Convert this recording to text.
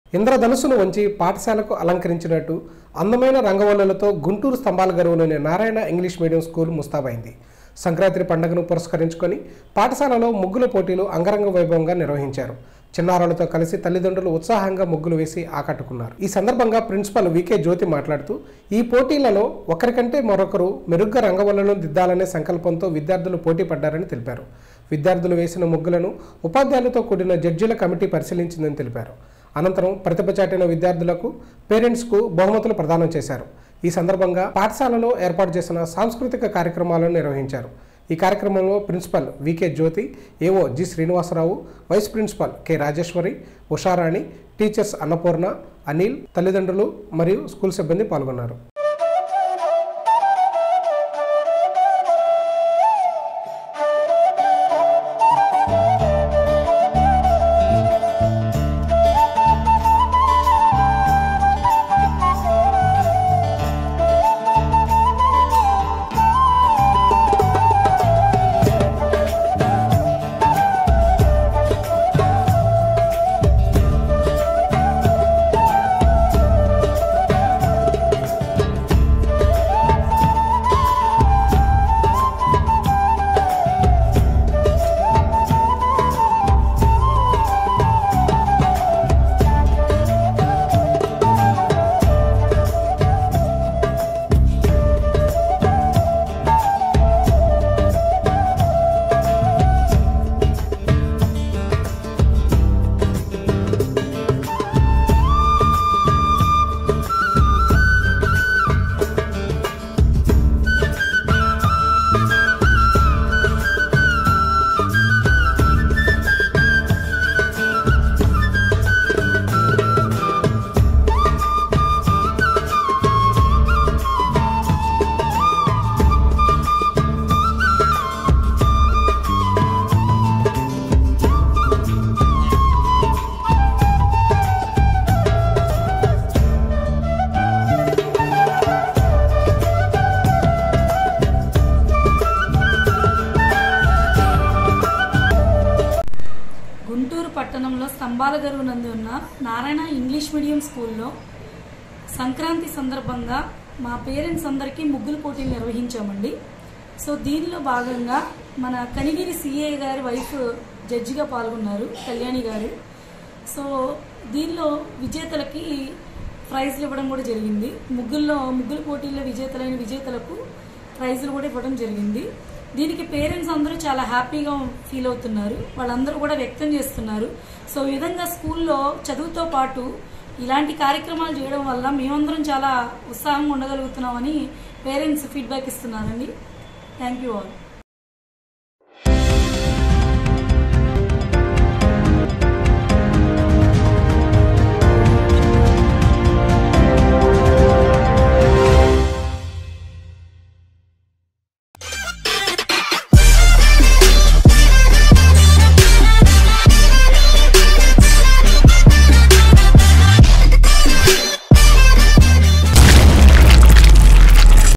ఇంద్రధనుసును వంచి పాఠశాలకు అలంకరించినట్టు అందమైన రంగవల్లులతో గుంటూరు స్తంభాల గరువులోని నారాయణ ఇంగ్లీష్ మీడియం స్కూల్ ముస్తాబైంది సంక్రాంతి పండుగను పురస్కరించుకొని పాఠశాలలో ముగ్గుల పోటీలు అంగరంగ వైభవంగా నిర్వహించారు చిన్నారులతో కలిసి తల్లిదండ్రులు ఉత్సాహంగా ముగ్గులు వేసి ఆకట్టుకున్నారు ఈ సందర్భంగా ప్రిన్సిపల్ వికే జ్యోతి మాట్లాడుతూ ఈ పోటీలలో ఒకరికంటే మరొకరు మెరుగ్గా రంగవల్లులను దిద్దాలనే సంకల్పంతో విద్యార్థులు పోటీ పడ్డారని తెలిపారు విద్యార్థులు వేసిన ముగ్గులను ఉపాధ్యాయులతో కూడిన జడ్జిల కమిటీ పరిశీలించిందని తెలిపారు అనంతరం ప్రతిభ చాటిన విద్యార్థులకు పేరెంట్స్కు బహుమతులు ప్రదానం చేశారు ఈ సందర్భంగా పాఠశాలలో ఏర్పాటు చేసిన సాంస్కృతిక కార్యక్రమాలను నిర్వహించారు ఈ కార్యక్రమంలో principal V K Jyothi AO G Srinivasarao vice principal K Rajeswari Usharani teachers Annapurna Anil తల్లిదండ్రులు మరియు స్కూల్ సిబ్బంది పాల్గొన్నారు గుంటూరు పట్టణంలో స్తంభాల గరువు నందు ఉన్న నారాయణ ఇంగ్లీష్ మీడియం స్కూల్లో సంక్రాంతి సందర్భంగా మా పేరెంట్స్ అందరికీ ముగ్గులు పోటీలు నిర్వహించామండి సో దీనిలో భాగంగా మన కనిగిరి సిఏ గారి వైఫ్ జడ్జిగా పాల్గొన్నారు కళ్యాణి గారు సో దీనిలో విజేతలకి ప్రైజ్లు ఇవ్వడం కూడా జరిగింది ముగ్గుల్లో ముగ్గుల పోటీల్లో విజేతలైన విజేతలకు ప్రైజులు కూడా ఇవ్వడం జరిగింది దీనికి పేరెంట్స్ అందరూ చాలా హ్యాపీగా ఫీల్ అవుతున్నారు వాళ్ళందరూ కూడా వ్యక్తం చేస్తున్నారు సో ఈ విధంగా స్కూల్లో చదువుతో పాటు ఇలాంటి కార్యక్రమాలు చేయడం వల్ల మేమందరం చాలా ఉత్సాహంగా ఉండగలుగుతున్నామని పేరెంట్స్ ఫీడ్బ్యాక్ ఇస్తున్నారండి థ్యాంక్ యూ ఆల్